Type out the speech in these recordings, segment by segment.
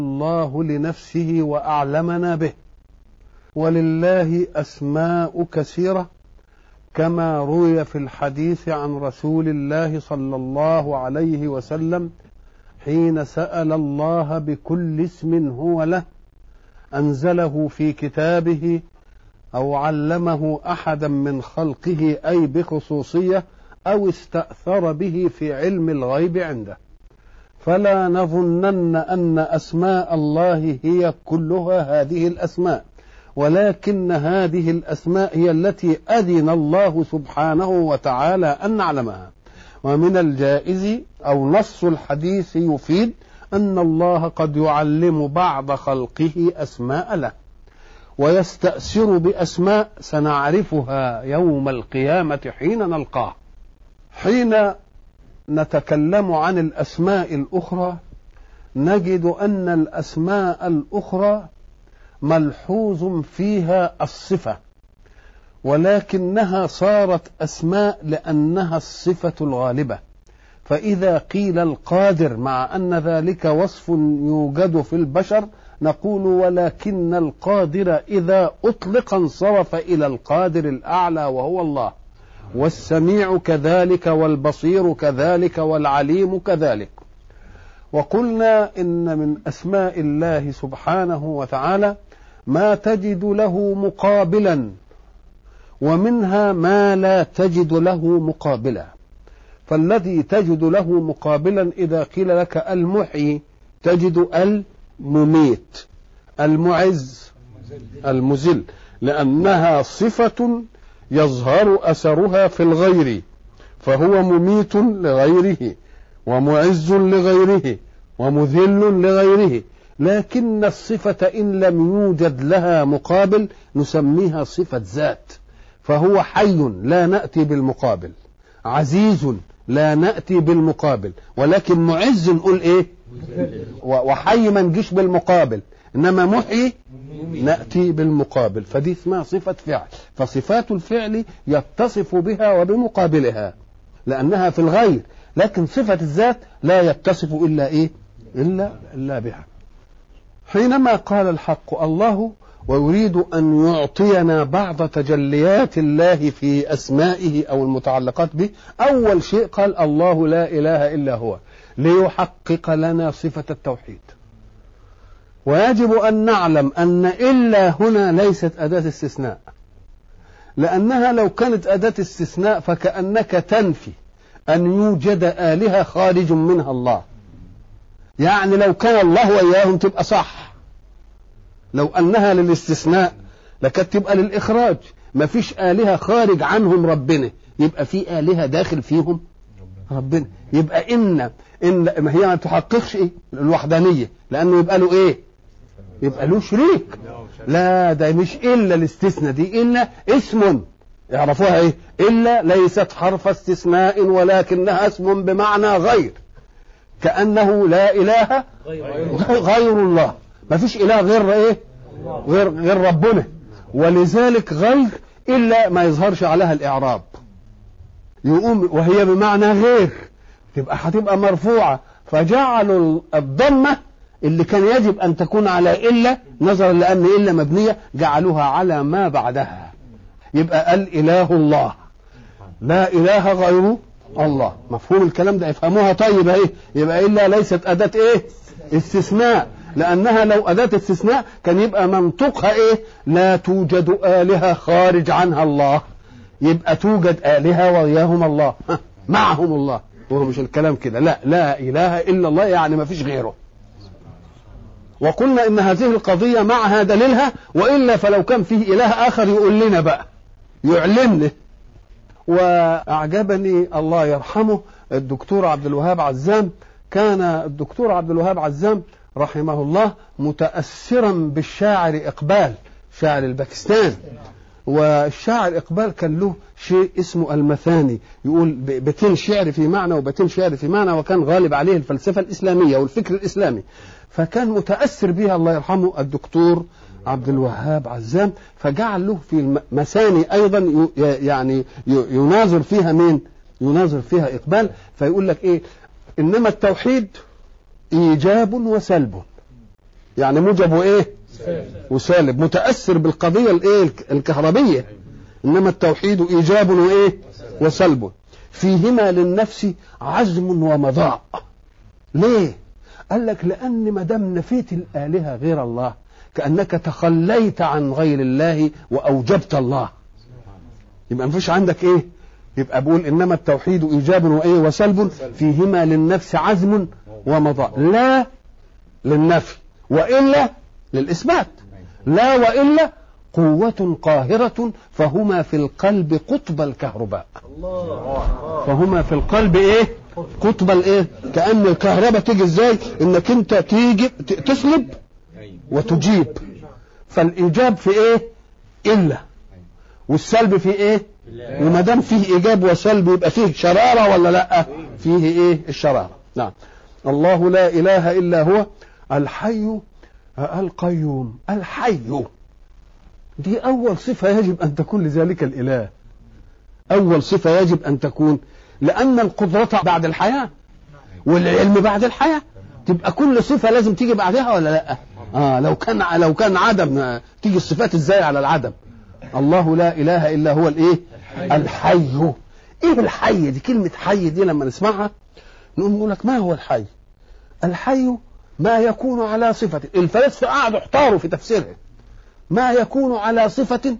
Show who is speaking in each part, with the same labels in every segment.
Speaker 1: الله لنفسه وأعلمنا به ولله أسماء كثيرة كما روي في الحديث عن رسول الله صلى الله عليه وسلم حين سأل الله بكل اسم هو له أنزله في كتابه أو علمه أحدا من خلقه أي بخصوصية أو استأثر به في علم الغيب عنده فلا نظنن أن أسماء الله هي كلها هذه الأسماء ولكن هذه الأسماء هي التي أذن الله سبحانه وتعالى أن نعلمها ومن الجائز أو نص الحديث يفيد أن الله قد يعلم بعض خلقه أسماء له ويستأثر بأسماء سنعرفها يوم القيامة حين نلقاه حين نتكلم عن الأسماء الأخرى نجد أن الأسماء الأخرى ملحوظ فيها الصفة ولكنها صارت أسماء لأنها الصفة الغالبة فإذا قيل القادر مع أن ذلك وصف يوجد في البشر نقول ولكن القادر إذا أطلق انصرف إلى القادر الأعلى وهو الله والسميع كذلك والبصير كذلك والعليم كذلك وقلنا إن من أسماء الله سبحانه وتعالى ما تجد له مقابلا ومنها ما لا تجد له مقابلا فالذي تجد له مقابلا إذا قيل لك المحيي تجد المميت المعز المزل لأنها صفة يظهر أثرها في الغير فهو مميت لغيره ومعز لغيره ومذل لغيره لكن الصفة إن لم يوجد لها مقابل نسميها صفة ذات فهو حي لا نأتي بالمقابل عزيز لا نأتي بالمقابل ولكن معز نقول إيه وحي ما نجيش بالمقابل إنما محيي نأتي بالمقابل فدي اسمها صفة فعل فصفات الفعل يتصف بها وبمقابلها لأنها في الغير لكن صفة الذات لا يتصف إلا إيه إلا إلا بها حينما قال الحق الله ويريد أن يعطينا بعض تجليات الله في أسمائه أو المتعلقات به أول شيء قال الله لا إله إلا هو ليحقق لنا صفة التوحيد ويجب أن نعلم أن إلا هنا ليست أداة استثناء لأنها لو كانت أداة استثناء فكأنك تنفي أن يوجد آلهة خارج منها الله يعني لو كان الله وإياهم تبقى صح لو أنها للاستثناء لكانت تبقى للإخراج ما فيش آلهة خارج عنهم ربنا يبقى في آلهة داخل فيهم ربنا يبقى إن إن ما هي ما تحققش إيه الوحدانية لأنه يبقى له إيه يبقى له شريك لا ده مش إلا الاستثناء دي إلا اسم يعرفوها إيه إلا ليست حرف استثناء ولكنها اسم بمعنى غير كأنه لا إله غير الله ما فيش إله غير إيه غير غير ربنا ولذلك غير إلا ما يظهرش عليها الإعراب يقوم وهي بمعنى غير تبقى هتبقى مرفوعة فجعلوا الضمة اللي كان يجب أن تكون على إلا نظرا لأن إلا مبنية جعلوها على ما بعدها يبقى الإله الله لا إله غير الله مفهوم الكلام ده يفهموها طيب اهي يبقى إلا ليست أداة إيه استثناء لأنها لو أداة استثناء كان يبقى منطقها إيه لا توجد آلهة خارج عنها الله يبقى توجد آلهة وإياهم الله معهم الله وهو مش الكلام كده لا لا إله إلا الله يعني ما فيش غيره وقلنا إن هذه القضية معها دليلها وإلا فلو كان فيه إله آخر يقول لنا بقى يعلمنا وأعجبني الله يرحمه الدكتور عبد الوهاب عزام كان الدكتور عبد الوهاب عزام رحمه الله متأثرا بالشاعر إقبال شاعر الباكستان والشاعر إقبال كان له شيء اسمه المثاني يقول بيتين شعر في معنى وبيتين شعر في معنى وكان غالب عليه الفلسفة الإسلامية والفكر الإسلامي فكان متأثر بها الله يرحمه الدكتور عبد الوهاب عزام فجعل له في المثاني أيضا يعني يناظر فيها مين يناظر فيها إقبال فيقول لك إيه إنما التوحيد إيجاب وسلب يعني موجب وايه وسالب متاثر بالقضيه الايه الكهربيه انما التوحيد ايجاب وايه وسلب فيهما للنفس عزم ومضاء ليه قال لك لان ما دام نفيت الالهه غير الله كانك تخليت عن غير الله واوجبت الله يبقى مفيش عندك ايه يبقى بقول انما التوحيد ايجاب وايه وسلب فيهما للنفس عزم ومضاء لا للنفي والا للاثبات لا والا قوة قاهرة فهما في القلب قطب الكهرباء فهما في القلب ايه قطب الايه كأن الكهرباء تيجي ازاي انك انت تيجي تسلب وتجيب فالايجاب في ايه الا والسلب في ايه وما دام فيه ايجاب وسلب يبقى فيه شراره ولا لا فيه ايه الشراره نعم الله لا اله الا هو الحي القيوم الحي دي اول صفه يجب ان تكون لذلك الاله اول صفه يجب ان تكون لان القدره بعد الحياه والعلم بعد الحياه تبقى كل صفه لازم تيجي بعدها ولا لا اه لو كان لو كان عدم تيجي الصفات ازاي على العدم الله لا اله الا هو الايه الحي ايه الحي دي كلمه حي دي لما نسمعها نقول نقول لك ما هو الحي الحي ما يكون على صفة الفلاسفة قعدوا احتاروا في تفسيرها ما يكون على صفة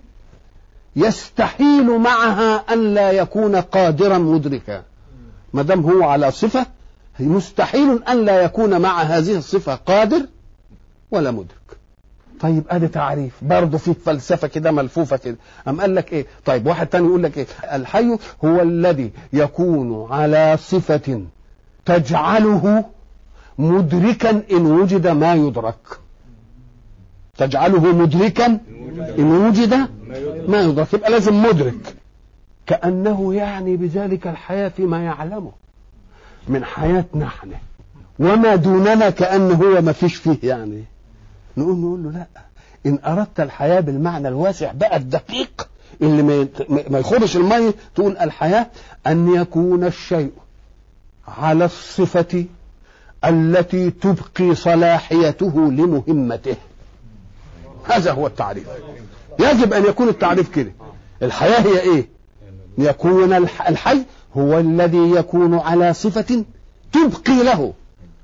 Speaker 1: يستحيل معها أن لا يكون قادرا مدركا ما دام هو على صفة مستحيل أن لا يكون مع هذه الصفة قادر ولا مدرك طيب ادي تعريف برضه في فلسفه كده ملفوفه كده ام قال لك ايه طيب واحد تاني يقول لك ايه الحي هو الذي يكون على صفه تجعله مدركا ان وجد ما يدرك تجعله مدركا ان وجد ما يدرك يبقى لازم مدرك كانه يعني بذلك الحياه فيما يعلمه من حياتنا احنا وما دوننا كانه هو ما فيش فيه يعني نقول نقول له لا ان اردت الحياه بالمعنى الواسع بقى الدقيق اللي ما ما يخرش الميه تقول الحياه ان يكون الشيء على الصفه التي تبقي صلاحيته لمهمته هذا هو التعريف يجب ان يكون التعريف كده الحياه هي ايه يكون الحي هو الذي يكون على صفه تبقي له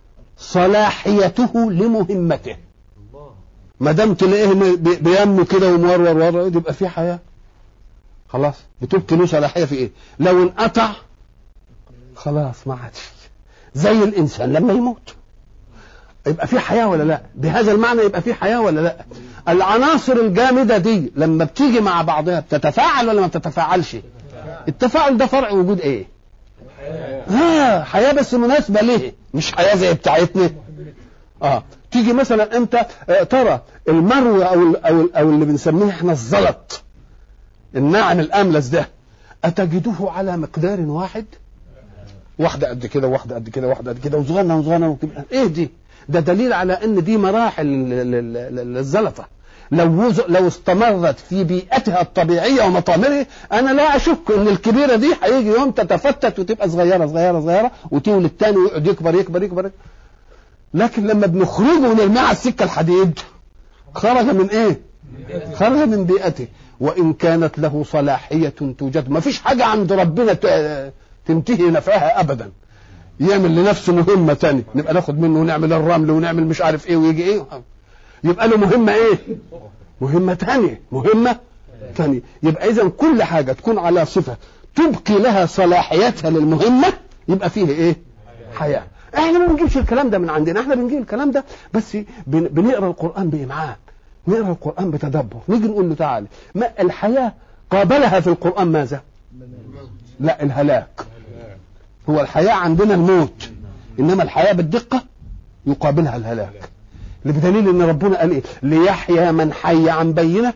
Speaker 1: صلاحيته لمهمته ما دام تلاقيه بينمو كده ومورور ورا يبقى في حياه خلاص بتبقي له صلاحيه في ايه لو انقطع خلاص ما عادش زي الانسان لما يموت يبقى في حياه ولا لا بهذا المعنى يبقى في حياه ولا لا العناصر الجامده دي لما بتيجي مع بعضها بتتفاعل ولا ما بتتفاعلش التفاعل ده فرع وجود ايه ها آه حياه بس مناسبه ليه مش حياه زي بتاعتنا اه تيجي مثلا انت اه ترى المرو او ال او ال او اللي بنسميه احنا الزلط الناعم الاملس ده اتجده على مقدار واحد واحده قد كده واحده قد كده واحده قد كده وصغننه وصغننه ايه دي ده دليل على ان دي مراحل للزلطه لو لو استمرت في بيئتها الطبيعيه ومطامرها انا لا اشك ان الكبيره دي هيجي يوم تتفتت وتبقى صغيره صغيره صغيره وتولد تاني ويقعد يكبر يكبر يكبر لكن لما بنخرجه ونرميه على السكه الحديد خرج من ايه؟ خرج من بيئته وان كانت له صلاحيه توجد ما فيش حاجه عند ربنا تنتهي نفعها ابدا يعمل لنفسه مهمه تانية نبقى ناخد منه ونعمل الرمل ونعمل مش عارف ايه ويجي ايه يبقى له مهمه ايه مهمه تانية مهمه تانية يبقى اذا كل حاجه تكون على صفه تبقي لها صلاحيتها للمهمه يبقى فيه ايه حياه احنا ما بنجيبش الكلام ده من عندنا احنا بنجيب الكلام ده بس بنقرا القران بامعان نقرا القران بتدبر نيجي نقول له تعالى ما الحياه قابلها في القران ماذا لا الهلاك هو الحياه عندنا الموت انما الحياه بالدقه يقابلها الهلاك بدليل ان ربنا قال ايه ليحيى من حي عن بينه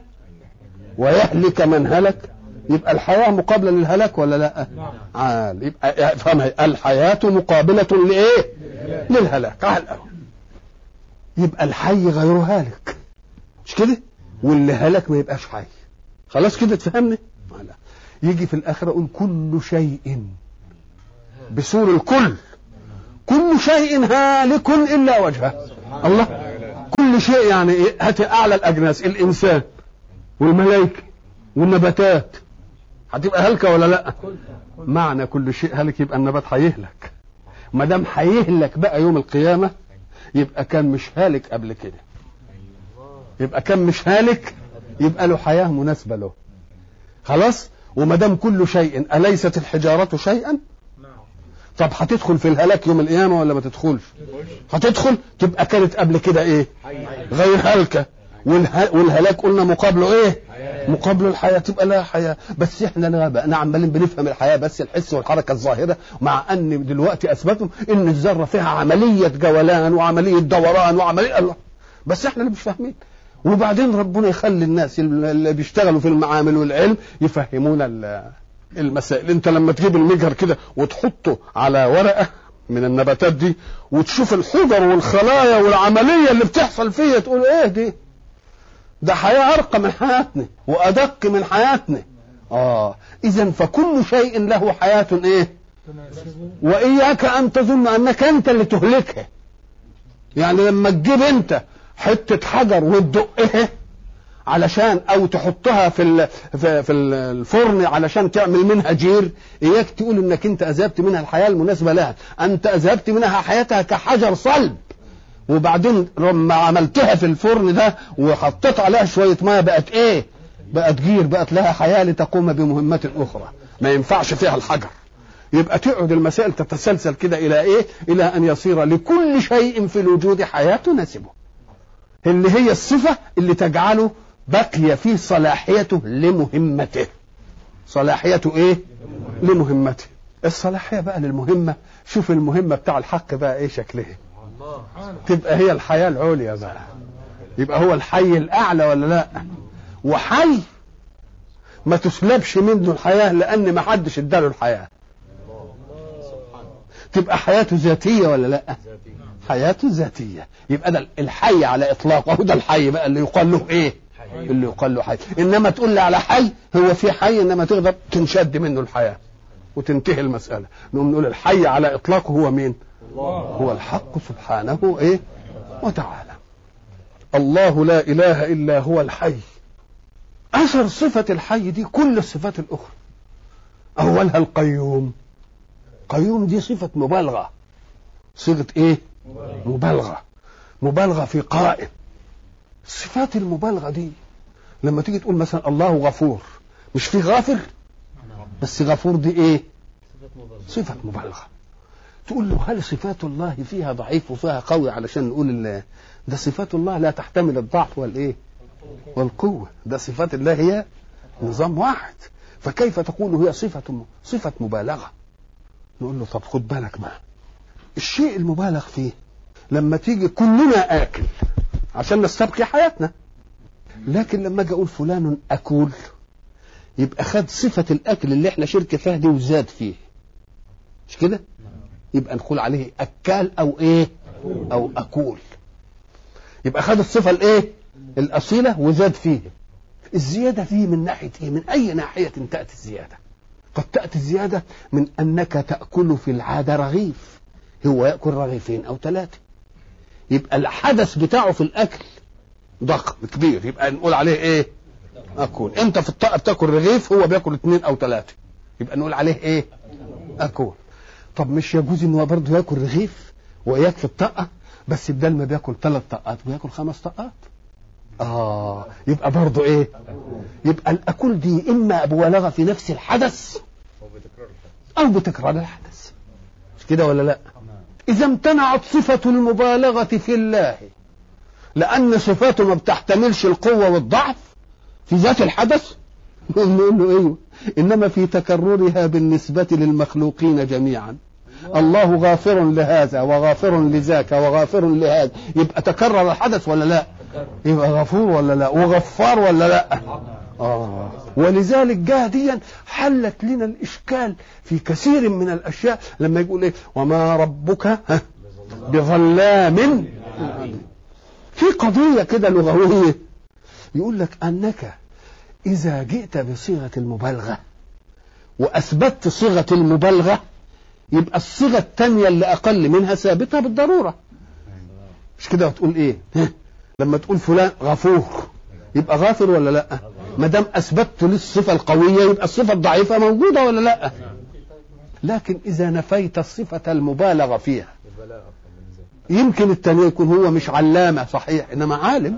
Speaker 1: ويهلك من هلك يبقى الحياه مقابله للهلاك ولا لا عال يبقى افهمها الحياه مقابله لايه للهلاك على يبقى الحي غير هالك مش كده واللي هلك ما يبقاش حي خلاص كده تفهمني لا يجي في الاخره يقول كل شيء بسور الكل كل شيء هالك الا وجهه الله كل كل شيء يعني إيه؟ هات اعلى الاجناس الانسان والملائكه والنباتات هتبقى هلكه ولا لا معنى كل شيء هلك يبقى النبات هيهلك ما دام هيهلك بقى يوم القيامه يبقى كان مش هالك قبل كده يبقى كان مش هالك يبقى له حياه مناسبه له خلاص وما دام كل شيء اليست الحجاره شيئا طب هتدخل في الهلاك يوم القيامه ولا ما تدخلش هتدخل تبقى كانت قبل كده ايه غير هلكه والها- والهلاك قلنا مقابله ايه مقابله الحياه تبقى لها حياه بس احنا لا بقى عمالين بنفهم الحياه بس الحس والحركه الظاهره مع ان دلوقتي اثبتوا ان الذره فيها عمليه جولان وعمليه دوران وعمليه الله بس احنا اللي مش فاهمين وبعدين ربنا يخلي الناس اللي بيشتغلوا في المعامل والعلم يفهمونا ال- المسائل انت لما تجيب المجهر كده وتحطه على ورقه من النباتات دي وتشوف الحجر والخلايا والعمليه اللي بتحصل فيها تقول ايه دي ده حياه ارقى من حياتنا وادق من حياتنا اه اذا فكل شيء له حياه ايه واياك ان تظن انك انت اللي تهلكها يعني لما تجيب انت حته حجر وتدقها علشان او تحطها في ال- في في الفرن علشان تعمل منها جير اياك تقول انك انت اذهبت منها الحياه المناسبه لها انت اذهبت منها حياتها كحجر صلب وبعدين لما عملتها في الفرن ده وحطيت عليها شويه ميه بقت ايه بقت جير بقت لها حياه لتقوم بمهمات اخرى ما ينفعش فيها الحجر يبقى تقعد المسائل تتسلسل كده الى ايه الى ان يصير لكل شيء في الوجود حياه تناسبه اللي هي الصفه اللي تجعله بقي في صلاحيته لمهمته صلاحيته ايه لمهمته الصلاحيه بقى للمهمه شوف المهمه بتاع الحق بقى ايه شكلها تبقى هي الحياه العليا بقى يبقى هو الحي الاعلى ولا لا وحي ما تسلبش منه الحياه لان ما حدش اداله الحياه تبقى حياته ذاتيه ولا لا حياته ذاتيه يبقى ده الحي على اطلاقه هو ده الحي بقى اللي يقال له ايه اللي يقال له حي انما تقول لي على حي هو في حي انما تقدر تنشد منه الحياه وتنتهي المساله نقوم نقول الحي على اطلاقه هو مين هو الحق سبحانه ايه وتعالى الله لا اله الا هو الحي اثر صفه الحي دي كل الصفات الاخرى اولها القيوم قيوم دي صفه مبالغه صيغه ايه مبالغه مبالغه في قائم صفات المبالغه دي لما تيجي تقول مثلا الله غفور مش في غافر بس غفور دي ايه صفه مبالغه تقول له هل صفات الله فيها ضعيف وفيها قوي علشان نقول ال- ده صفات الله لا تحتمل الضعف والايه والقوه ده صفات الله هي نظام واحد فكيف تقول هي صفه صفه مبالغه نقول له طب خد بالك معاه الشيء المبالغ فيه لما تيجي كلنا اكل عشان نستبقي حياتنا لكن لما اجي اقول فلان اكول يبقى خد صفه الاكل اللي احنا شركه فيها دي وزاد فيه مش كده يبقى نقول عليه اكال او ايه او اكول يبقى خد الصفه الايه الاصيله وزاد فيه الزياده فيه من ناحيه ايه من اي ناحيه تاتي الزياده قد تاتي الزياده من انك تاكل في العاده رغيف هو ياكل رغيفين او ثلاثه يبقى الحدث بتاعه في الاكل ضخم كبير يبقى نقول عليه ايه اكل انت في الطاقه بتاكل رغيف هو بياكل اثنين او ثلاثه يبقى نقول عليه ايه اكل طب مش يجوز ان هو برضه ياكل رغيف ويكفي الطاقه بس بدل ما بياكل ثلاث طاقات بياكل خمس طاقات اه يبقى برضه ايه يبقى الاكل دي اما مبالغه في نفس الحدث او بتكرار الحدث مش كده ولا لا اذا امتنعت صفه المبالغه في الله لان صفاته ما بتحتملش القوه والضعف في ذات الحدث نقول له ايوه انما في تكررها بالنسبه للمخلوقين جميعا الله غافر لهذا وغافر لذاك وغافر لهذا يبقى تكرر الحدث ولا لا يبقى غفور ولا لا وغفار ولا لا آه. ولذلك جاء ديا حلت لنا الإشكال في كثير من الأشياء لما يقول إيه وما ربك ها، بظلام في قضية كده لغوية يقول لك أنك إذا جئت بصيغة المبالغة وأثبتت صيغة المبالغة يبقى الصيغة الثانية اللي أقل منها ثابتة بالضرورة مش كده وتقول إيه ها، لما تقول فلان غفور يبقى غافر ولا لا ما دام اثبتت له الصفه القويه يبقى الصفه الضعيفه موجوده ولا لا لكن اذا نفيت الصفه المبالغه فيها يمكن التاني يكون هو مش علامه صحيح انما عالم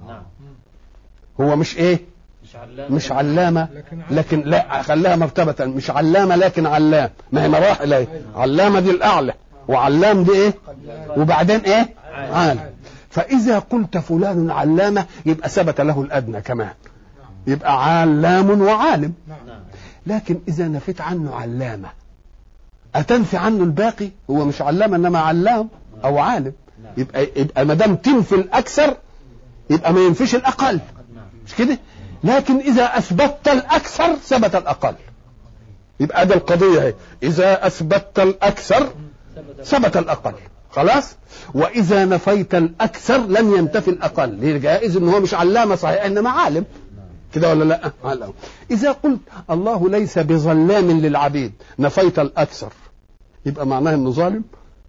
Speaker 1: هو مش ايه
Speaker 2: مش علامة
Speaker 1: مش علامة لكن لا خلاها مرتبة مش علامة لكن علام ما هي مراحل اهي علامة دي الأعلى وعلام دي ايه وبعدين ايه عالم فإذا قلت فلان علامة يبقى ثبت له الأدنى كمان يبقى علام وعالم
Speaker 2: نعم
Speaker 1: لكن إذا نفيت عنه علامة أتنفي عنه الباقي هو مش علامة إنما علام أو عالم يبقى يبقى ما دام تنفي الأكثر يبقى ما ينفيش الأقل مش كده لكن إذا أثبتت الأكثر ثبت الأقل يبقى ده القضية اهي إذا أثبتت الأكثر ثبت الأقل خلاص وإذا نفيت الأكثر لم ينتفي الأقل ليه جائز إن هو مش علامة صحيح إنما عالم كده ولا لا علم. إذا قلت الله ليس بظلام للعبيد نفيت الأكثر يبقى معناه إنه ظالم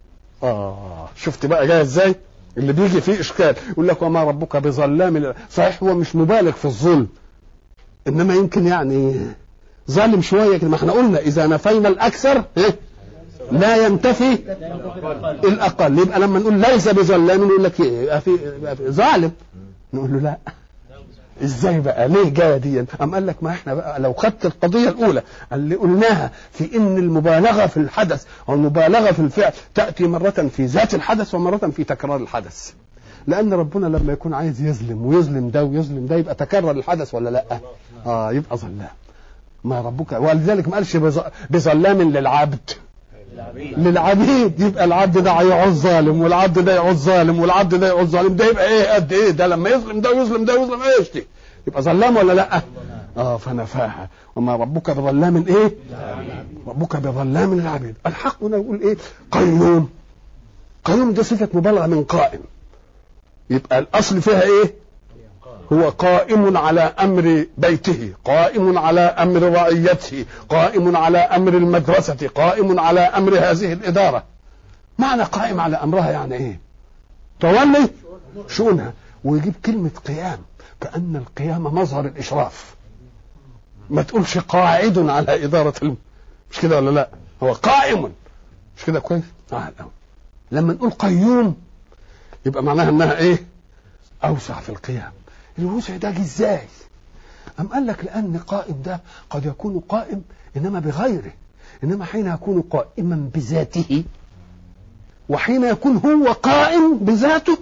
Speaker 1: آه شفت بقى جاي إزاي اللي بيجي فيه إشكال يقول لك وما ربك بظلام لل- صحيح هو مش مبالغ في الظلم إنما يمكن يعني ظالم شوية كده ما احنا قلنا إذا نفينا الأكثر إيه؟ لا ينتفي الأقل يبقى لما نقول ليس بظلام يقول لك إيه يبقى في يبقى في ظالم نقول له لا ازاي بقى ليه جايه دي ام قال لك ما احنا بقى لو خدت القضيه الاولى اللي قلناها في ان المبالغه في الحدث او المبالغه في الفعل تاتي مره في ذات الحدث ومره في تكرار الحدث لان ربنا لما يكون عايز يظلم ويظلم ده ويظلم ده يبقى تكرر الحدث ولا لا اه يبقى ظلام ما ربك ولذلك ما قالش بظ- بظلام للعبد
Speaker 2: العبيد
Speaker 1: للعبيد يبقى العبد ده هيعوز ظالم والعبد ده يعوز ظالم والعبد ده يعوز ظالم ده يبقى ايه قد ايه ده لما يظلم ده ويظلم ده ويظلم ايش دي يبقى ظلام ولا لا اه فنفاها وما ربك بظلام ايه ربك بظلام للعبيد الحق هنا يقول ايه قيوم قيوم دي صفه مبالغه من قائم يبقى الاصل فيها ايه هو قائم على امر بيته قائم على امر رعيته قائم على امر المدرسه قائم على امر هذه الاداره معنى قائم على امرها يعني ايه تولي شؤونها ويجيب كلمه قيام كان القيام مظهر الاشراف ما تقولش قاعد على اداره الم... مش كده ولا لا هو قائم مش كده كويس آه لا. لما نقول قيوم يبقى معناها انها ايه اوسع في القيام الوسع ده جه ازاي أم قال لك لأن قائم ده قد يكون قائم إنما بغيره إنما حين يكون قائما بذاته وحين يكون هو قائم بذاته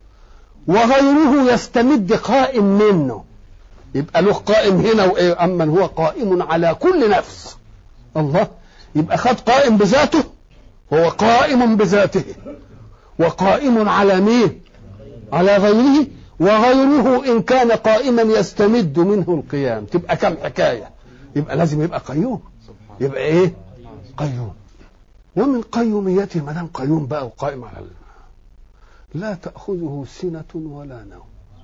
Speaker 1: وغيره يستمد قائم منه يبقى له قائم هنا وإيه أما هو قائم على كل نفس الله يبقى خد قائم بذاته هو قائم بذاته وقائم على مين على غيره وغيره إن كان قائما يستمد منه القيام تبقى كم حكاية يبقى لازم يبقى قيوم يبقى إيه قيوم ومن قيوميته ما دام قيوم بقى وقائم على ال... لا تأخذه سنة ولا نوم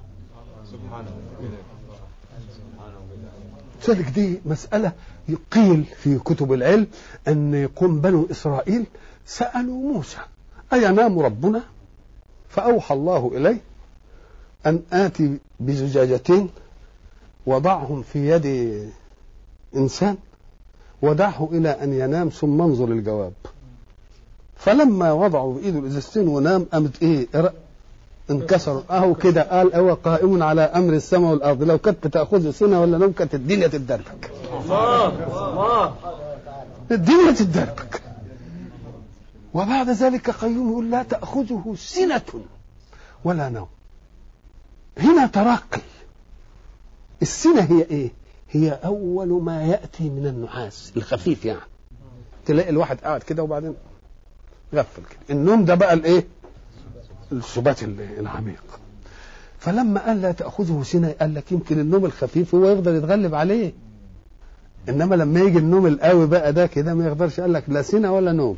Speaker 1: ذلك دي مسألة قيل في كتب العلم أن يقوم بنو إسرائيل سألوا موسى أينام ربنا فأوحى الله إليه أن آتي بزجاجتين وضعهم في يد إنسان ودعه إلى أن ينام ثم انظر الجواب فلما وضعوا بإيده الإزازتين ونام قامت إيه ر- انكسروا أهو كده قال هو قائم على أمر السماء والأرض لو كانت بتأخذه سنة ولا نوم كانت الدنيا تتدربك
Speaker 2: الله الله
Speaker 1: الدنيا تتدربك وبعد ذلك قيوم يقول لا تأخذه سنة ولا نوم هنا ترقي السنة هي ايه هي أول ما يأتي من النحاس الخفيف يعني تلاقي الواحد قاعد كده وبعدين غفل كده النوم ده بقى الايه السبات ال- العميق فلما قال لا تأخذه سنة قال لك يمكن النوم الخفيف هو يقدر يتغلب عليه انما لما يجي النوم القوي بقى ده كده ما يقدرش قال لك لا سنة ولا نوم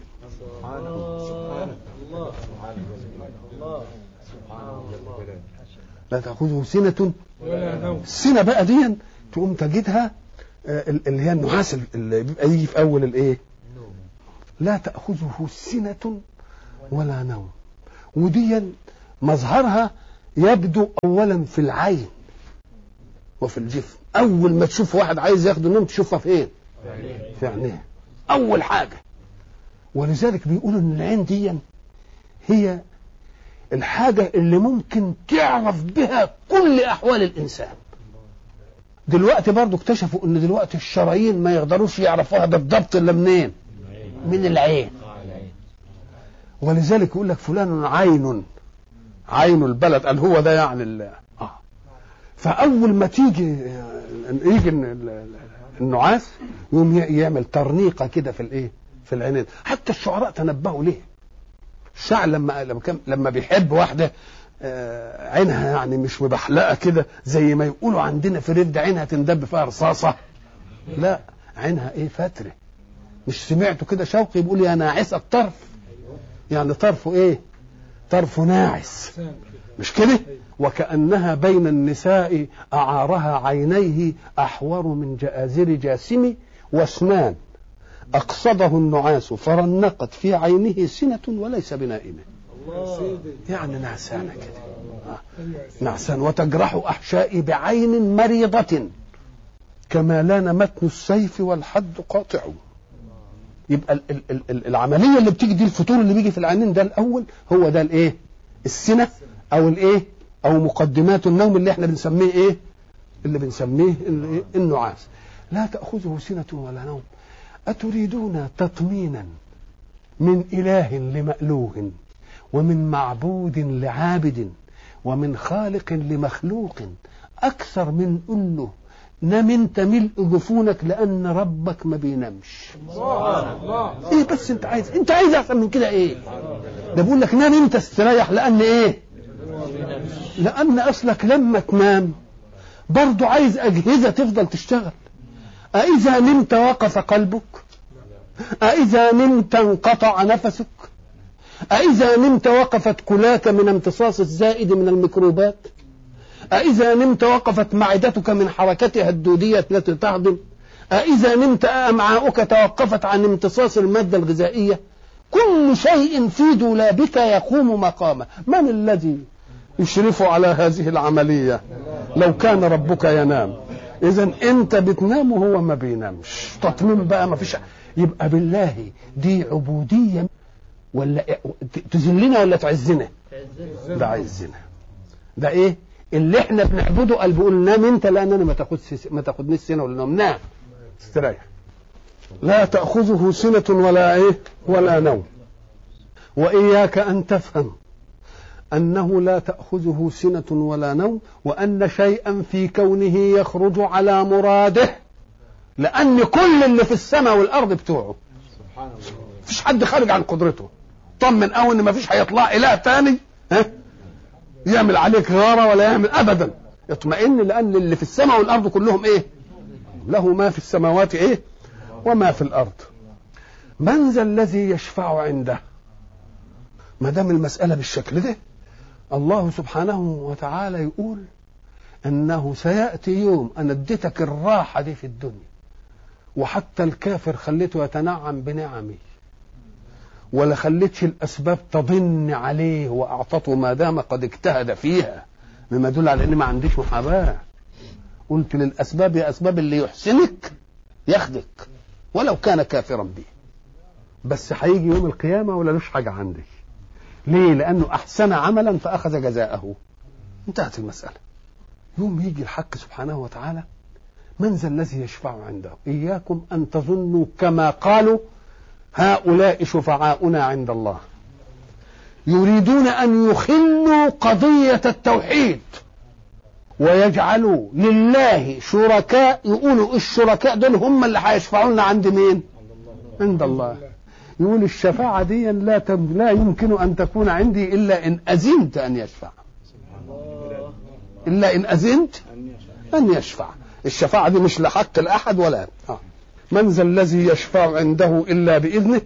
Speaker 1: لا تأخذه سنة السنة بقى دي تقوم تجدها آه، اللي هي النحاس اللي بيبقى يجي في أول الإيه؟ لا تأخذه سنة ولا نوم ودي مظهرها يبدو اولا في العين وفي الجسم اول ما تشوف واحد عايز ياخد النوم تشوفها فين في عينيه اول حاجه ولذلك بيقولوا ان العين دي هي الحاجه اللي ممكن تعرف بها كل احوال الانسان دلوقتي برضو اكتشفوا ان دلوقتي الشرايين ما يقدروش يعرفوها بالضبط الا منين من العين ولذلك يقول لك فلان عين عين البلد قال هو ده يعني ال- اه فاول ما تيجي يجي ال- ال- النعاس يقوم ي- يعمل ترنيقه كده في الايه في العينين حتى الشعراء تنبهوا ليه الشاعر لما لما كان لما بيحب واحده آه، عينها يعني مش مبحلقه كده زي ما يقولوا عندنا في رد عينها تندب فيها رصاصه لا عينها ايه فتره مش سمعتوا كده شوقي بيقول يا ناعس الطرف يعني طرفه ايه طرفه ناعس مش كده وكأنها بين النساء أعارها عينيه أحور من جآزر جاسم واسنان أقصده النعاس فرنقت في عينه سنة وليس بنائمة يعني نعسانة كده آه. نعسان وتجرح أحشائي بعين مريضة كما لان متن السيف والحد قاطع يبقى ال- ال- ال- ال- العمليه اللي بتيجي دي الفتور اللي بيجي في العينين ده الاول هو ده الايه السنه او الايه او مقدمات النوم اللي احنا بنسميه ايه اللي بنسميه ال- إيه؟ النعاس لا تاخذه سنه ولا نوم اتريدون تطمينا من اله لمالوه ومن معبود لعابد ومن خالق لمخلوق اكثر من قل له نام انت ملء جفونك لان ربك ما بينامش ايه بس انت عايز انت عايز احسن من كده ايه ده بيقول لك نام انت استريح لان ايه لان اصلك لما تنام برضو عايز اجهزه تفضل تشتغل أإذا نمت وقف قلبك أإذا نمت انقطع نفسك أإذا نمت وقفت كلاك من امتصاص الزائد من الميكروبات أإذا نمت وقفت معدتك من حركتها الدودية التي تهضم أإذا نمت أمعاؤك توقفت عن امتصاص المادة الغذائية كل شيء في دولابك يقوم مقامه من الذي يشرف على هذه العملية لو كان ربك ينام إذا أنت بتنام وهو ما بينامش تطمين بقى ما فيش يبقى بالله دي عبودية ولا تذلنا ولا تعزنا ده عزنا ده ايه اللي احنا بنعبده قال بيقول نام انت لان انا ما تاخدش ما تاخدنيش سنه ولا نوم نام استريح لا تاخذه سنه ولا ايه ولا نوم واياك ان تفهم انه لا تاخذه سنه ولا نوم وان شيئا في كونه يخرج على مراده لان كل اللي في السماء والارض بتوعه مفيش حد خارج عن قدرته طمن قوي ان مفيش هيطلع اله تاني ها يعمل عليك غاره ولا يعمل ابدا اطمئن لان اللي في السماء والارض كلهم ايه له ما في السماوات ايه وما في الارض من ذا الذي يشفع عنده ما دام المساله بالشكل ده الله سبحانه وتعالى يقول انه سياتي يوم انا اديتك الراحه دي في الدنيا وحتى الكافر خليته يتنعم بنعمي ولا خليتش الاسباب تضن عليه واعطته ما دام قد اجتهد فيها مما يدل على ان ما عنديش محاباه قلت للاسباب يا اسباب اللي يحسنك ياخدك ولو كان كافرا به بس هيجي يوم القيامه ولا لوش حاجه عندي ليه لانه احسن عملا فاخذ جزاءه انتهت المساله يوم يجي الحق سبحانه وتعالى من ذا الذي يشفع عنده اياكم ان تظنوا كما قالوا هؤلاء شفعاؤنا عند الله يريدون ان يخلوا قضيه التوحيد ويجعلوا لله شركاء يقولوا الشركاء دول هم اللي هيشفعوا لنا عند مين؟ عند الله يقول الشفاعة دي لا تم لا يمكن أن تكون عندي إلا إن أذنت أن يشفع إلا إن أذنت أن يشفع الشفاعة دي مش لحق الأحد ولا آه. من ذا الذي يشفع عنده إلا بإذنه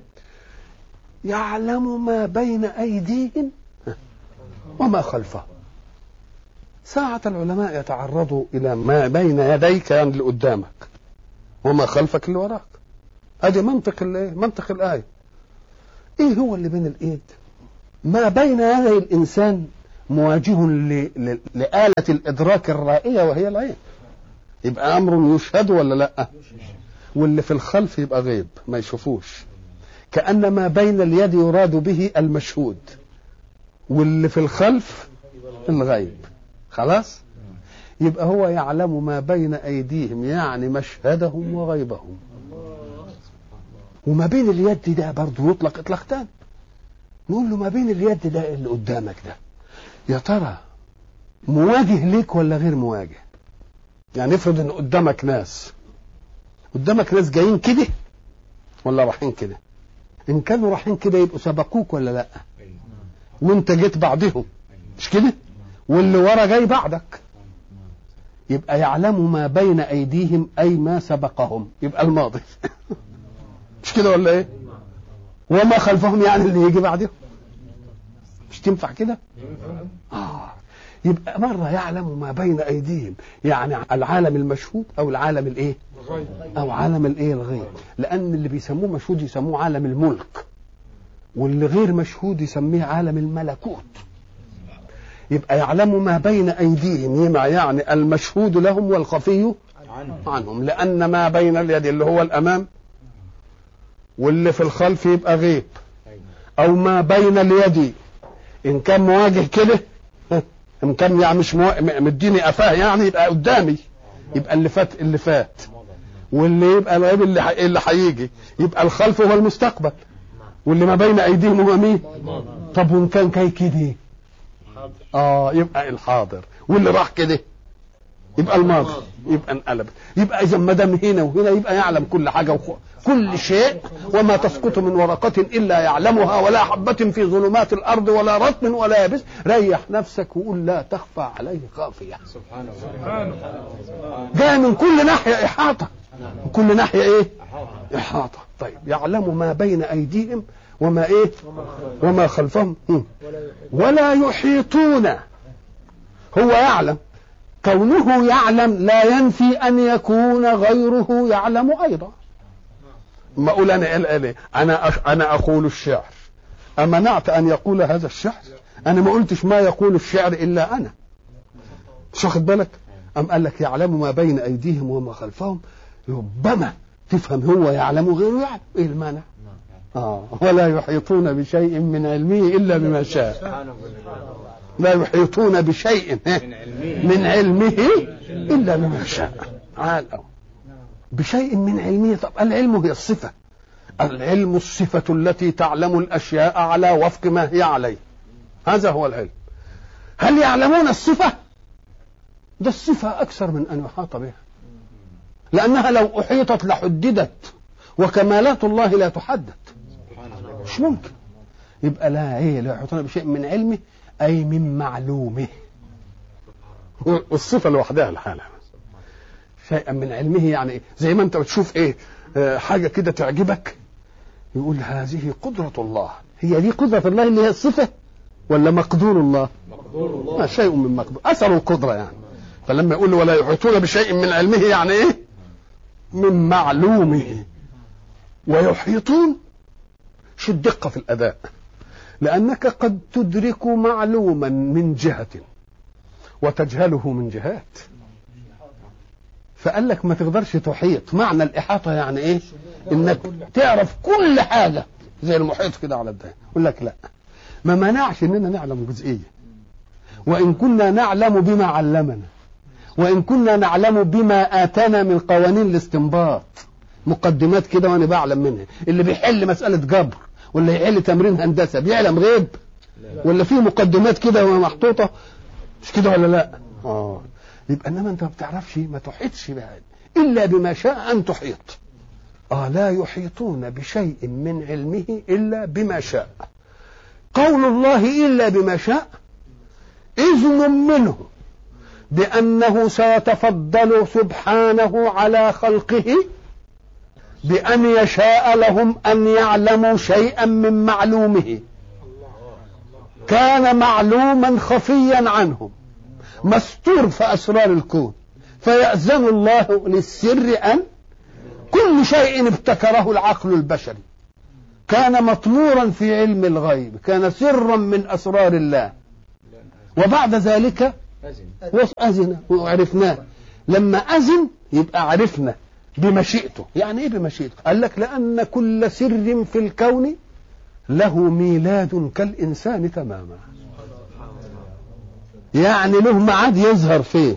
Speaker 1: يعلم ما بين أيديهم وما خلفهم ساعة العلماء يتعرضوا إلى ما بين يديك يعني اللي قدامك وما خلفك اللي وراك ادي منطق الايه منطق الايه ايه هو اللي بين الايد ما بين يدي الانسان مواجه ل- ل- لآلة الإدراك الرائية وهي العين يبقى أمر يشهد ولا لأ واللي في الخلف يبقى غيب ما يشوفوش كأن ما بين اليد يراد به المشهود واللي في الخلف الغيب خلاص يبقى هو يعلم ما بين أيديهم يعني مشهدهم وغيبهم وما بين اليد ده برضه يطلق إطلاق تاني نقول له ما بين اليد ده اللي قدامك ده يا ترى مواجه ليك ولا غير مواجه يعني افرض ان قدامك ناس قدامك ناس جايين كده ولا رايحين كده ان كانوا رايحين كده يبقوا سبقوك ولا لا وانت جيت بعدهم مش كده واللي ورا جاي بعدك يبقى يعلم ما بين ايديهم اي ما سبقهم يبقى الماضي مش كده ولا ايه وما خلفهم يعني اللي يجي بعدهم مش تنفع كده آه. يبقى مرة يعلم ما بين أيديهم يعني العالم المشهود أو العالم الإيه أو عالم الإيه الغيب لأن اللي بيسموه مشهود يسموه عالم الملك واللي غير مشهود يسميه عالم الملكوت يبقى يعلم ما بين أيديهم يما يعني المشهود لهم والخفي عنهم لأن ما بين اليد اللي هو الأمام واللي في الخلف يبقى غيب أو ما بين اليد إن كان مواجه كده ان كان يعني مش مو... م- مديني قفاه يعني يبقى قدامي يبقى اللي فات اللي فات واللي يبقى الغيب اللي ح... اللي هيجي يبقى الخلف هو المستقبل واللي ما بين ايديهم هو مين طب وان كان كي كده اه يبقى الحاضر واللي راح كده يبقى الماضي يبقى انقلب يبقى اذا ما دام هنا وهنا يبقى يعلم كل حاجه وخ... كل شيء وما تسقط من ورقة إلا يعلمها ولا حبة في ظلمات الأرض ولا رطب ولا يابس ريح نفسك وقول لا تخفى عليه خافية جاء من كل ناحية إحاطة من كل ناحية إيه إحاطة طيب يعلم ما بين أيديهم وما إيه وما خلفهم هم. ولا يحيطون هو يعلم كونه يعلم لا ينفي أن يكون غيره يعلم أيضا ما اقول انا قال قال إيه؟ انا أش... انا اقول الشعر امنعت ان يقول هذا الشعر انا ما قلتش ما يقول الشعر الا انا مش واخد بالك ام قال لك يعلم ما بين ايديهم وما خلفهم ربما تفهم هو يعلم غيره يعلم ايه المانع آه ولا يحيطون بشيء من علمه الا بما شاء لا يحيطون بشيء إيه؟ من علمه الا بما شاء عال أوي. بشيء من علمه طب العلم هي الصفة العلم الصفة التي تعلم الأشياء على وفق ما هي عليه هذا هو العلم هل يعلمون الصفة ده الصفة أكثر من أن يحاط بها لأنها لو أحيطت لحددت وكمالات الله لا تحدد مش ممكن يبقى لا ايه لا يحيطون بشيء من علمه أي من معلومه والصفة لوحدها الحالة شيئا من علمه يعني إيه؟ زي ما انت بتشوف ايه آه حاجه كده تعجبك يقول هذه قدره الله هي دي قدره الله اللي هي الصفه ولا مقدور الله
Speaker 2: مقدور الله
Speaker 1: ما شيء من مقدور اثر القدره يعني فلما يقول ولا يحيطون بشيء من علمه يعني ايه من معلومه ويحيطون شو الدقه في الاداء لانك قد تدرك معلوما من جهه وتجهله من جهات فقال لك ما تقدرش تحيط معنى الإحاطة يعني إيه إنك تعرف كل حاجة زي المحيط كده على الدنيا يقول لك لا ما منعش إننا نعلم جزئية وإن كنا نعلم بما علمنا وإن كنا نعلم بما آتانا من قوانين الاستنباط مقدمات كده وأنا بعلم منها اللي بيحل مسألة جبر ولا يحل تمرين هندسة بيعلم غيب ولا في مقدمات كده محطوطة مش كده ولا لا آه يبقى انما انت ما بتعرفش ما تحيطش بها الا بما شاء ان تحيط اه لا يحيطون بشيء من علمه الا بما شاء قول الله الا بما شاء اذن منه بانه سيتفضل سبحانه على خلقه بان يشاء لهم ان يعلموا شيئا من معلومه كان معلوما خفيا عنهم مستور في أسرار الكون فيأذن الله للسر أن كل شيء ابتكره العقل البشري كان مطمورا في علم الغيب كان سرا من أسرار الله وبعد ذلك أذن وعرفناه لما أذن يبقى عرفنا بمشيئته يعني ايه بمشيئته قال لك لأن كل سر في الكون له ميلاد كالإنسان تماما يعني له ميعاد يظهر فيه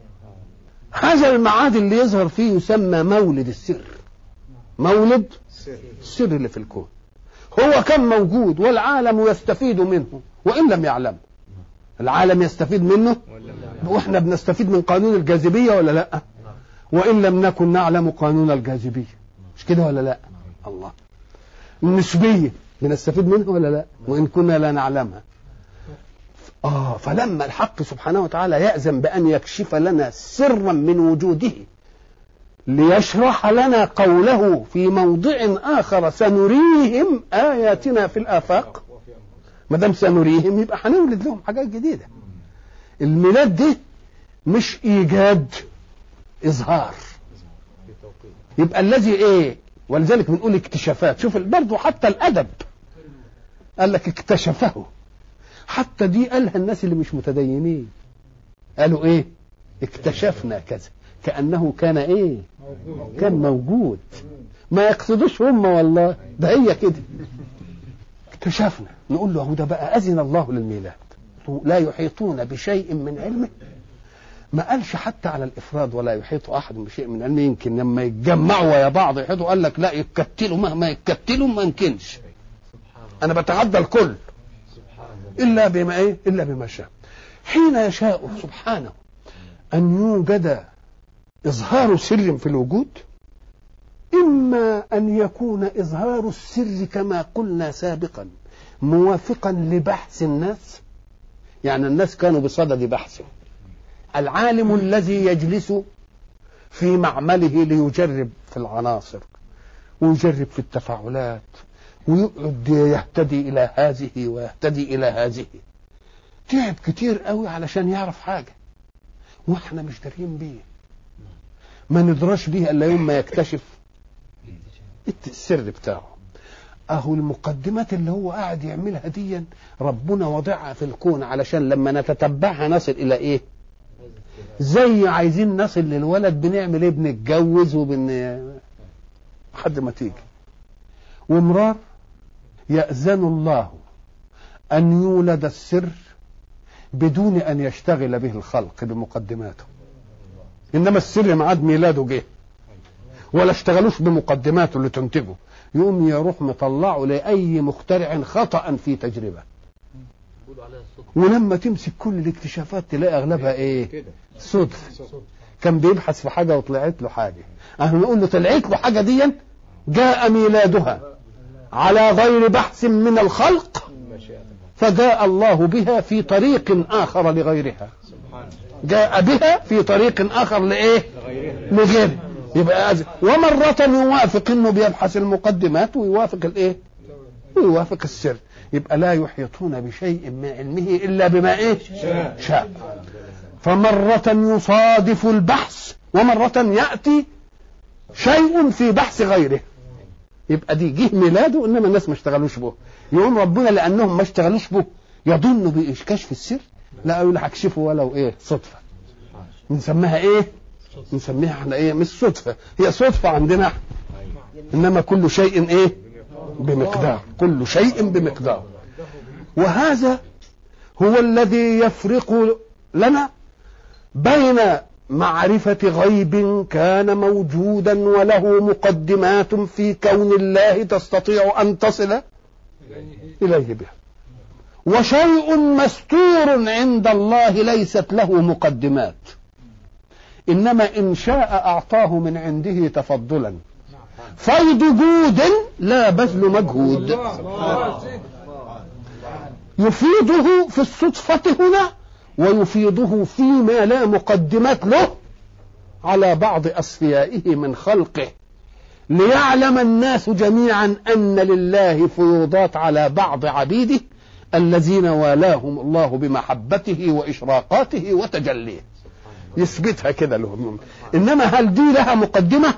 Speaker 1: هذا الميعاد اللي يظهر فيه يسمى مولد السر مولد السر اللي في الكون هو كان موجود والعالم يستفيد منه وإن لم يعلم العالم يستفيد منه واحنا بنستفيد من قانون الجاذبية ولا لا وإن لم نكن نعلم قانون الجاذبية مش كده ولا لا الله النسبية بنستفيد منها ولا لا وإن كنا لا نعلمها آه فلما الحق سبحانه وتعالى يأذن بأن يكشف لنا سرا من وجوده ليشرح لنا قوله في موضع آخر سنريهم آياتنا في الآفاق ما دام سنريهم يبقى هنولد لهم حاجات جديدة الميلاد دي مش إيجاد إظهار يبقى الذي إيه ولذلك بنقول اكتشافات شوف برضه حتى الأدب قال لك اكتشفه حتى دي قالها الناس اللي مش متدينين قالوا ايه اكتشفنا كذا كأنه كان ايه كان موجود ما يقصدوش هم والله ده هي كده اكتشفنا نقول له ده بقى أذن الله للميلاد لا يحيطون بشيء من علمه ما قالش حتى على الافراد ولا يحيط احد بشيء من علمه يمكن لما يتجمعوا ويا بعض يحيطوا قال لك لا يتكتلوا مهما يتكتلوا ما يمكنش انا بتعدى الكل الا بما ايه الا بما شاء حين يشاء سبحانه ان يوجد اظهار سر في الوجود اما ان يكون اظهار السر كما قلنا سابقا موافقا لبحث الناس يعني الناس كانوا بصدد بحثه العالم الذي يجلس في معمله ليجرب في العناصر ويجرب في التفاعلات ويقعد يهتدي الى هذه ويهتدي الى هذه تعب كتير قوي علشان يعرف حاجه واحنا مش دارين بيه ما ندراش بيه الا يوم ما يكتشف السر بتاعه اهو المقدمات اللي هو قاعد يعملها دي ربنا وضعها في الكون علشان لما نتتبعها نصل الى ايه زي عايزين نصل للولد بنعمل ايه بنتجوز وبن لحد ما تيجي ومرار يأذن الله أن يولد السر بدون أن يشتغل به الخلق بمقدماته إنما السر معاد ميلاده جه ولا اشتغلوش بمقدماته اللي تنتجه يقوم يروح مطلعه لأي مخترع خطأ في تجربة ولما تمسك كل الاكتشافات تلاقي أغلبها إيه صدفة كان بيبحث في حاجة وطلعت له حاجة احنا نقول له طلعت له حاجة دي جاء ميلادها على غير بحث من الخلق فجاء الله بها في طريق آخر لغيرها جاء بها في طريق آخر لإيه لغيره يبقى أز... ومرة يوافق انه بيبحث المقدمات ويوافق الايه ويوافق السر يبقى لا يحيطون بشيء من علمه الا بما ايه شاء, شاء. فمرة يصادف البحث ومرة يأتي شيء في بحث غيره يبقى دي جه ميلاده انما الناس ما اشتغلوش به يقوم ربنا لانهم ما اشتغلوش به يظن بكشف السر لا يقول هكشفه ولو ايه صدفه نسميها ايه نسميها احنا ايه مش صدفه هي صدفه عندنا احنا انما كل شيء ايه بمقدار كل شيء بمقدار وهذا هو الذي يفرق لنا بين معرفة غيب كان موجودا وله مقدمات في كون الله تستطيع أن تصل إليه بها وشيء مستور عند الله ليست له مقدمات إنما إن شاء أعطاه من عنده تفضلا فيض جود لا بذل مجهود يفيضه في الصدفة هنا ويفيضه فيما لا مقدمات له على بعض أصفيائه من خلقه ليعلم الناس جميعا أن لله فيوضات على بعض عبيده الذين والاهم الله بمحبته وإشراقاته وتجليه يثبتها كده لهم إنما هل دي لها مقدمة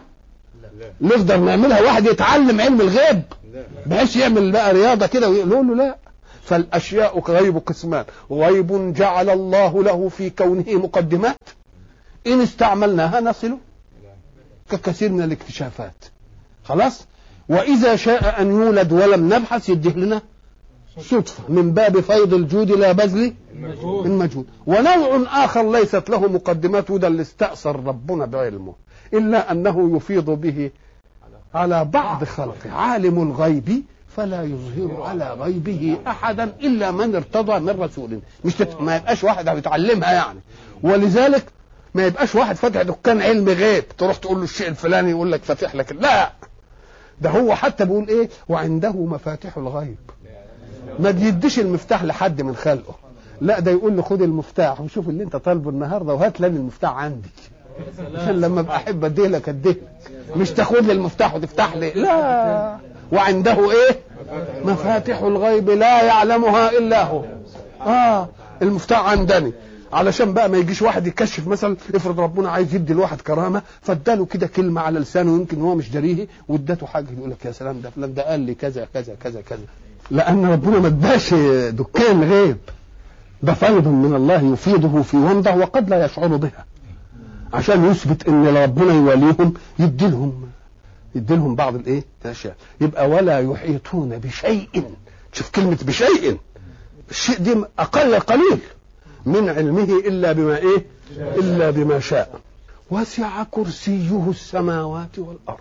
Speaker 1: نقدر نعملها واحد يتعلم علم الغيب بحيث يعمل بقى رياضة كده ويقول له لا فالاشياء غيب قسمان غيب جعل الله له في كونه مقدمات ان استعملناها نصل ككثير من الاكتشافات خلاص واذا شاء ان يولد ولم نبحث يديه لنا صدفه من باب فيض الجود لا بذل
Speaker 2: المجهول
Speaker 1: المجهود ونوع اخر ليست له مقدمات وده اللي استاثر ربنا بعلمه الا انه يفيض به على بعض خلقه عالم الغيب فلا يظهر على غيبه احدا الا من ارتضى من رسول مش تت... ما يبقاش واحد بيتعلمها يعني ولذلك ما يبقاش واحد فاتح دكان علم غيب تروح تقول له الشيء الفلاني يقول لك فاتح لك لا ده هو حتى بيقول ايه وعنده مفاتيح الغيب ما بيديش المفتاح لحد من خلقه لا ده يقول له خد المفتاح وشوف اللي انت طالبه النهارده وهات لي المفتاح عندي عشان لما ابقى احب اديه لك اديه لك. مش تاخد لي المفتاح وتفتح لي لا وعنده ايه مفاتيح الغيب لا يعلمها الا هو اه المفتاح عندني علشان بقى ما يجيش واحد يكشف مثلا افرض ربنا عايز يدي الواحد كرامه فاداله كده كلمه على لسانه يمكن هو مش داريه واداته حاجه يقول لك يا سلام ده فلان ده قال لي كذا كذا كذا كذا لان ربنا ما اداش دكان غيب ده فيض من الله يفيضه في ومضه وقد لا يشعر بها عشان يثبت ان ربنا يوليهم يدي لهم يدي لهم بعض الايه الاشياء يبقى ولا يحيطون بشيء شوف كلمه بشيء الشيء دي اقل قليل من علمه الا بما ايه الا بما شاء وسع كرسيه السماوات والارض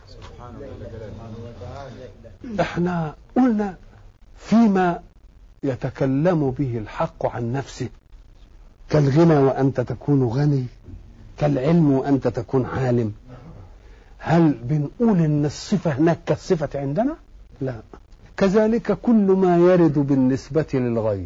Speaker 1: احنا قلنا فيما يتكلم به الحق عن نفسه كالغنى وانت تكون غني كالعلم وانت تكون عالم هل بنقول ان الصفه هناك كالصفه عندنا لا كذلك كل ما يرد بالنسبه للغيب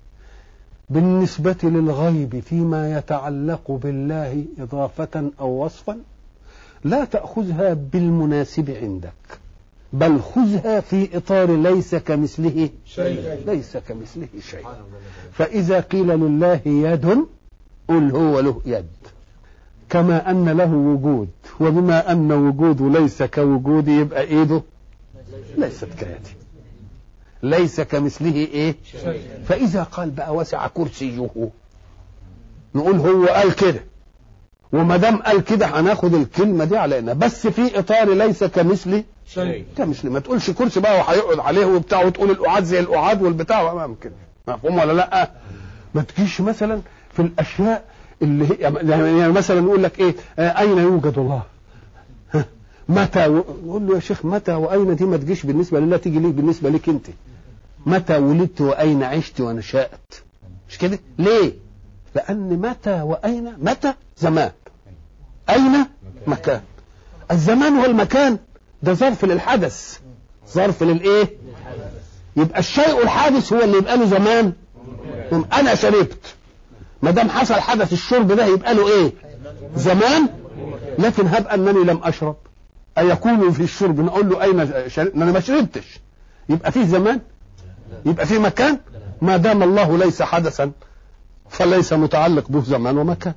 Speaker 1: بالنسبه للغيب فيما يتعلق بالله اضافه او وصفا لا تاخذها بالمناسب عندك بل خذها في اطار ليس كمثله
Speaker 2: شيء
Speaker 1: ليس كمثله شيء فإذا قيل لله يد قل هو له يد كما أن له وجود وبما أن وجوده ليس كوجودي يبقى إيده ليست كيدي ليس كمثله إيه
Speaker 2: شيء
Speaker 1: فإذا قال بقى وسع كرسيه نقول هو قال كده وما دام قال كده هناخد الكلمة دي علينا بس في إطار ليس كمثله
Speaker 2: شيء
Speaker 1: كمثل ما تقولش كرسي بقى وهيقعد عليه وبتاع وتقول القعاد زي القعاد والبتاع ما ممكن مفهوم ولا لا ما تجيش مثلا في الاشياء اللي هي يعني مثلا نقول لك ايه آه، اين يوجد الله ها، متى و- نقول له يا شيخ متى واين دي ما تجيش بالنسبه لله تيجي ليه بالنسبه ليك انت متى ولدت واين عشت ونشأت مش كده ليه لان متى واين متى زمان اين مكان الزمان والمكان ده ظرف للحدث ظرف للايه يبقى الشيء الحادث هو اللي يبقى له زمان انا شربت ما دام حصل حدث الشرب ده يبقى له ايه زمان لكن هب انني لم اشرب ايكون في الشرب نقول له اين شربت انا ما شربتش يبقى فيه زمان يبقى فيه مكان ما دام الله ليس حدثا فليس متعلق به زمان ومكان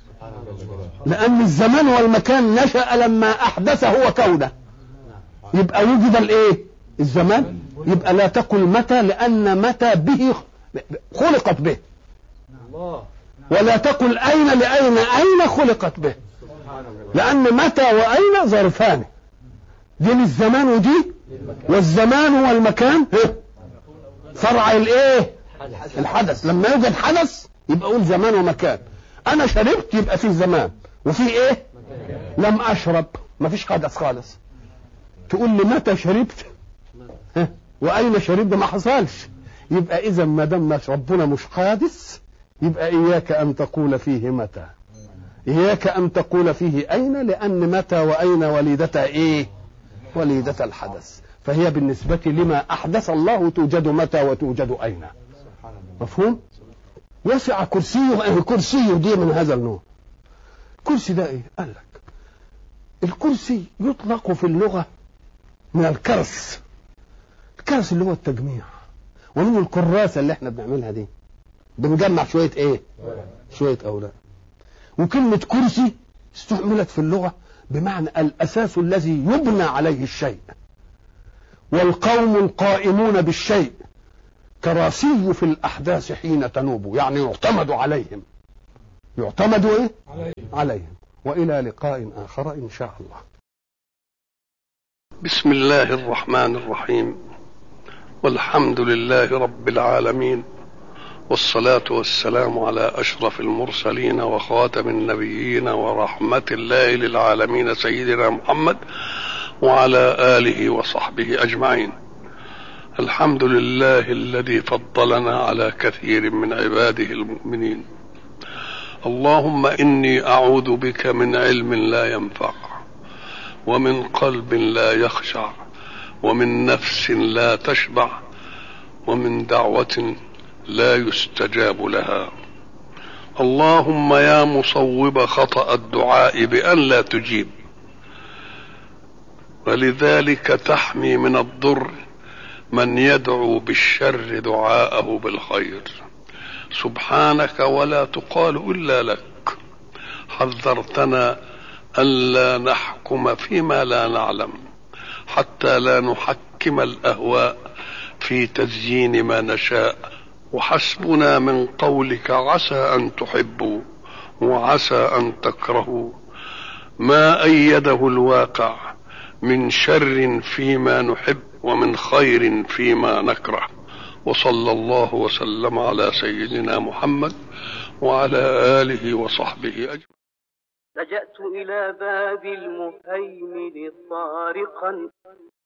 Speaker 1: لان الزمان والمكان نشا لما احدث هو كونه يبقى وجد الايه الزمان يبقى لا تقل متى لان متى به خلقت به
Speaker 2: الله
Speaker 1: ولا تقل اين لاين اين خلقت به لان متى واين ظرفان دي للزمان ودي والزمان والمكان ها، فرع الايه الحدث لما يوجد حدث يبقى اقول زمان ومكان انا شربت يبقى في زمان وفي ايه لم اشرب مفيش حدث خالص تقول لي متى شربت ها؟ واين شربت ما حصلش يبقى اذا ما دام ربنا مش حادث يبقى اياك ان تقول فيه متى اياك ان تقول فيه اين لان متى واين وليدتها ايه وليدة الحدث فهي بالنسبة لما أحدث الله توجد متى وتوجد أين مفهوم وسع كرسيه إيه كرسيه دي من هذا النوع كرسي ده ايه قال لك الكرسي يطلق في اللغة من الكرس الكرس اللي هو التجميع ومن الكراسة اللي احنا بنعملها دي بنجمع شوية ايه شوية أوراق وكلمة كرسي استعملت في اللغة بمعنى الأساس الذي يبنى عليه الشيء والقوم القائمون بالشيء كراسي في الأحداث حين تنوب يعني يعتمد عليهم يعتمد إيه؟
Speaker 3: عليه
Speaker 1: عليهم وإلى لقاء آخر إن شاء الله
Speaker 4: بسم الله الرحمن الرحيم والحمد لله رب العالمين والصلاة والسلام على أشرف المرسلين وخاتم النبيين ورحمة الله للعالمين سيدنا محمد وعلى آله وصحبه أجمعين الحمد لله الذي فضلنا على كثير من عباده المؤمنين اللهم إني أعوذ بك من علم لا ينفع ومن قلب لا يخشع ومن نفس لا تشبع ومن دعوة لا يستجاب لها اللهم يا مصوب خطأ الدعاء بأن لا تجيب ولذلك تحمي من الضر من يدعو بالشر دعاءه بالخير سبحانك ولا تقال إلا لك حذرتنا ألا نحكم فيما لا نعلم حتى لا نحكم الأهواء في تزيين ما نشاء وحسبنا من قولك عسى أن تحبوا وعسى أن تكرهوا ما أيده الواقع من شر فيما نحب ومن خير فيما نكره وصلى الله وسلم على سيدنا محمد وعلى آله وصحبه أجمعين
Speaker 5: لجأت إلى باب المهيمن صارخا